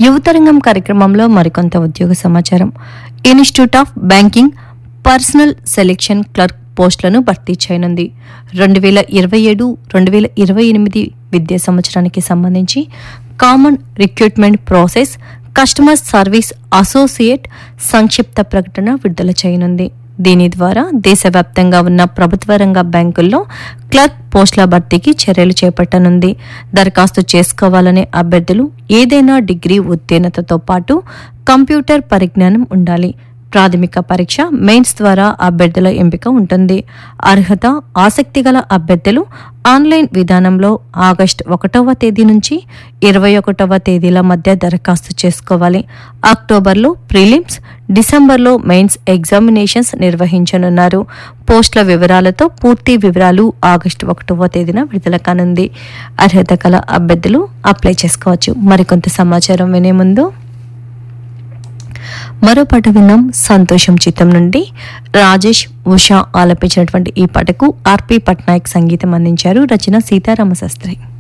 యువతరంగం కార్యక్రమంలో మరికొంత ఉద్యోగ సమాచారం institute of banking personnel selection clerk పోస్టులను భర్తీ చేయనుంది రెండు వేల ఇరవై ఏడు రెండు వేల ఇరవై ఎనిమిది విద్యా సంవత్సరానికి సంబంధించి common recruitment process customer service associate సంక్షిప్త ప్రకటన విడుదల చేయనుంది దీని ద్వారా దేశవ్యాప్తంగా ఉన్న ప్రభుత్వ రంగ బ్యాంకుల్లో క్లర్క్ పోస్టుల భర్తీకి చర్యలు చేపట్టనుంది దరఖాస్తు చేసుకోవాలనే అభ్యర్థులు ఏదైనా డిగ్రీ ఉత్తీర్ణతతో పాటు కంప్యూటర్ పరిజ్ఞానం ఉండాలి ప్రాథమిక పరీక్ష మెయిన్స్ ద్వారా అభ్యర్థుల ఎంపిక ఉంటుంది అర్హత ఆసక్తి గల అభ్యర్థులు ఆన్లైన్ విధానంలో ఆగస్టు ఒకటవ తేదీ నుంచి ఇరవై ఒకటవ తేదీల మధ్య దరఖాస్తు చేసుకోవాలి అక్టోబర్లో ప్రిలిమ్స్ డిసెంబర్లో మెయిన్స్ ఎగ్జామినేషన్స్ నిర్వహించనున్నారు పోస్టుల వివరాలతో పూర్తి వివరాలు ఆగస్టు ఒకటవ తేదీన విడుదల కానుంది అర్హత గల అభ్యర్థులు అప్లై చేసుకోవచ్చు మరికొంత సమాచారం వినే ముందు మరో పాట విన్నాం సంతోషం చిత్తం నుండి రాజేష్ ఉషా ఆలపించినటువంటి ఈ పాటకు ఆర్పి పట్నాయక్ సంగీతం అందించారు రచన సీతారామ శాస్త్రి